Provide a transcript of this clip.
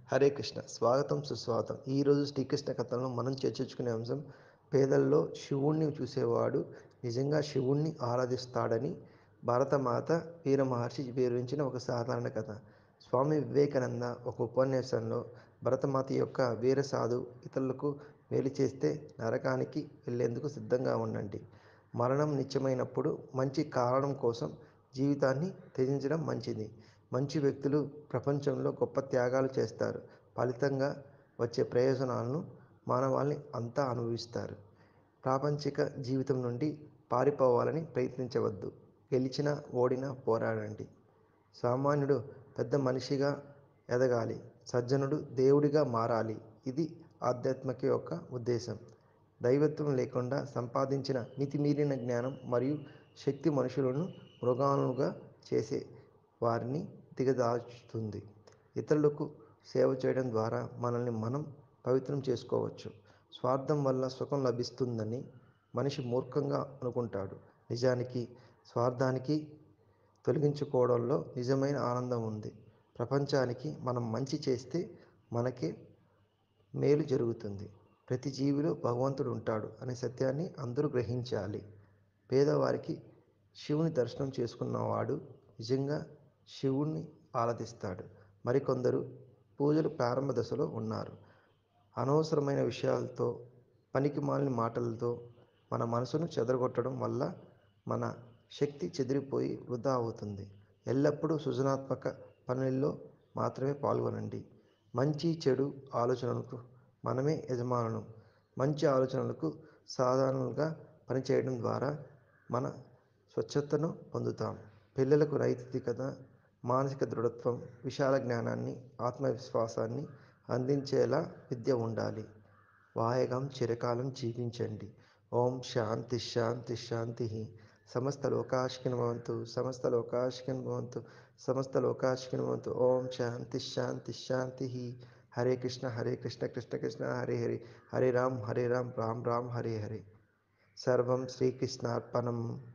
హరే కృష్ణ స్వాగతం సుస్వాగతం ఈరోజు శ్రీకృష్ణ కథలను మనం చర్చించుకునే అంశం పేదల్లో శివుణ్ణి చూసేవాడు నిజంగా శివుణ్ణి ఆరాధిస్తాడని భారతమాత వీర మహర్షి వివరించిన ఒక సాధారణ కథ స్వామి వివేకానంద ఒక ఉపన్యాసంలో భరతమాత యొక్క వీర సాధు ఇతరులకు మేలు చేస్తే నరకానికి వెళ్ళేందుకు సిద్ధంగా ఉండండి మరణం నిత్యమైనప్పుడు మంచి కారణం కోసం జీవితాన్ని త్యజించడం మంచిది మంచి వ్యక్తులు ప్రపంచంలో గొప్ప త్యాగాలు చేస్తారు ఫలితంగా వచ్చే ప్రయోజనాలను మానవాళి అంతా అనుభవిస్తారు ప్రాపంచిక జీవితం నుండి పారిపోవాలని ప్రయత్నించవద్దు గెలిచినా ఓడినా పోరాడండి సామాన్యుడు పెద్ద మనిషిగా ఎదగాలి సజ్జనుడు దేవుడిగా మారాలి ఇది ఆధ్యాత్మిక యొక్క ఉద్దేశం దైవత్వం లేకుండా సంపాదించిన మితిమీరిన జ్ఞానం మరియు శక్తి మనుషులను మృగాలుగా చేసే వారిని దిగదాచుతుంది ఇతరులకు సేవ చేయడం ద్వారా మనల్ని మనం పవిత్రం చేసుకోవచ్చు స్వార్థం వల్ల సుఖం లభిస్తుందని మనిషి మూర్ఖంగా అనుకుంటాడు నిజానికి స్వార్థానికి తొలగించుకోవడంలో నిజమైన ఆనందం ఉంది ప్రపంచానికి మనం మంచి చేస్తే మనకే మేలు జరుగుతుంది ప్రతి జీవిలో భగవంతుడు ఉంటాడు అనే సత్యాన్ని అందరూ గ్రహించాలి పేదవారికి శివుని దర్శనం చేసుకున్నవాడు నిజంగా శివుణ్ణి ఆరాధిస్తాడు మరికొందరు పూజలు ప్రారంభ దశలో ఉన్నారు అనవసరమైన విషయాలతో పనికిమాలిన మాటలతో మన మనసును చెదరగొట్టడం వల్ల మన శక్తి చెదిరిపోయి వృధా అవుతుంది ఎల్లప్పుడూ సృజనాత్మక పనుల్లో మాత్రమే పాల్గొనండి మంచి చెడు ఆలోచనలకు మనమే యజమానులు మంచి ఆలోచనలకు సాధారణంగా పనిచేయడం ద్వారా మన స్వచ్ఛతను పొందుతాం పిల్లలకు నైతికత మానసిక దృఢత్వం విశాల జ్ఞానాన్ని ఆత్మవిశ్వాసాన్ని అందించేలా విద్య ఉండాలి వాయగం చిరకాలం జీవించండి ఓం శాంతి శాంతి శాంతి సమస్త లోకాశికిన్ భవంతు సమస్త లోకాశికిన్ భవంతు సమస్త లోకాశికిన్ భవంతు ఓం శాంతి శాంతి శాంతి హరే కృష్ణ హరే కృష్ణ కృష్ణ కృష్ణ హరే హరే హరే రామ్ హరే రామ్ రామ్ రామ్ హరే హరే సర్వం శ్రీకృష్ణార్పణం